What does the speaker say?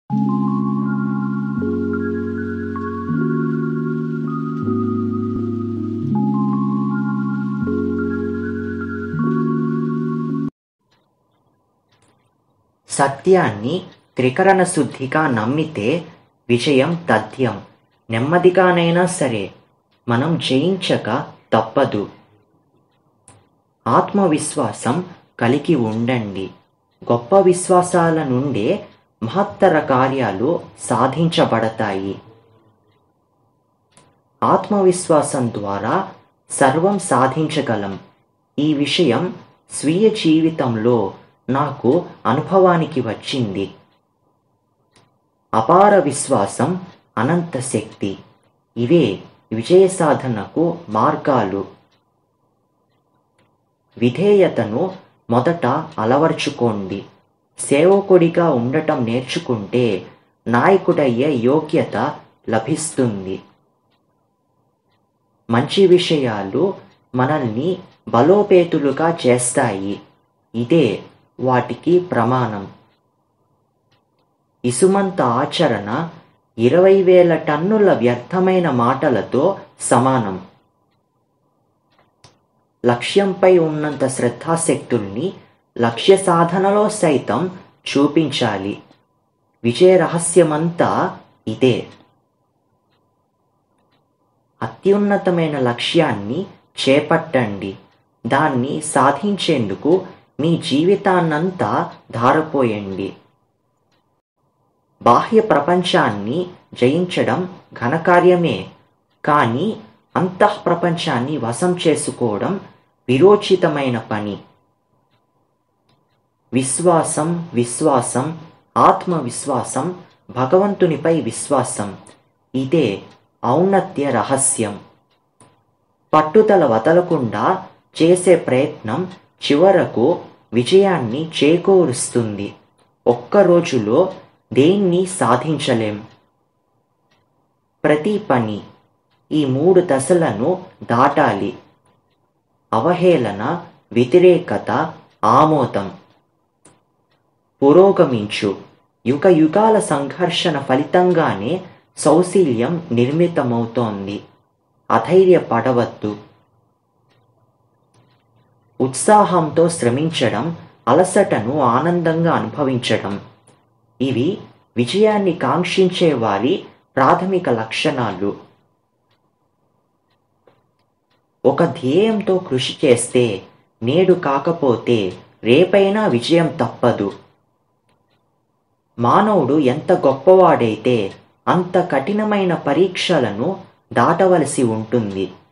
సత్యాన్ని త్రికరణ శుద్ధిగా నమ్మితే విజయం తథ్యం నెమ్మదిగానైనా సరే మనం జయించక తప్పదు ఆత్మవిశ్వాసం కలిగి ఉండండి గొప్ప విశ్వాసాల నుండే మహత్తర కార్యాలు సాధించబడతాయి ఆత్మవిశ్వాసం ద్వారా సర్వం సాధించగలం ఈ విషయం స్వీయ జీవితంలో నాకు అనుభవానికి వచ్చింది అపార విశ్వాసం అనంత శక్తి ఇవే విజయ సాధనకు మార్గాలు విధేయతను మొదట అలవర్చుకోండి సేవకుడిగా ఉండటం నేర్చుకుంటే నాయకుడయ్యే యోగ్యత లభిస్తుంది మంచి విషయాలు మనల్ని బలోపేతులుగా చేస్తాయి ఇదే వాటికి ప్రమాణం ఇసుమంత ఆచరణ ఇరవై వేల టన్నుల వ్యర్థమైన మాటలతో సమానం లక్ష్యంపై ఉన్నంత శ్రద్ధాశక్తుల్ని లక్ష్య సాధనలో సైతం చూపించాలి విజయ రహస్యమంతా ఇదే అత్యున్నతమైన లక్ష్యాన్ని చేపట్టండి దాన్ని సాధించేందుకు మీ జీవితాన్నంతా ధారపోయండి బాహ్య ప్రపంచాన్ని జయించడం ఘనకార్యమే కానీ అంతఃప్రపంచాన్ని వశం చేసుకోవడం విరోచితమైన పని విశ్వాసం విశ్వాసం ఆత్మవిశ్వాసం భగవంతునిపై విశ్వాసం ఇదే ఔన్నత్య రహస్యం పట్టుదల వదలకుండా చేసే ప్రయత్నం చివరకు విజయాన్ని చేకూరుస్తుంది ఒక్క రోజులో దేన్ని సాధించలేం ప్రతి పని ఈ మూడు దశలను దాటాలి అవహేళన వ్యతిరేకత ఆమోదం పురోగమించు యుగ యుగాల సంఘర్షణ ఫలితంగానే సౌశీల్యం నిర్మితమవుతోంది అధైర్యపడవద్దు ఉత్సాహంతో శ్రమించడం అలసటను ఆనందంగా అనుభవించడం ఇవి విజయాన్ని కాంక్షించే వారి ప్రాథమిక లక్షణాలు ఒక ధ్యేయంతో కృషి చేస్తే నేడు కాకపోతే రేపైనా విజయం తప్పదు మానవుడు ఎంత గొప్పవాడైతే అంత కఠినమైన పరీక్షలను దాటవలసి ఉంటుంది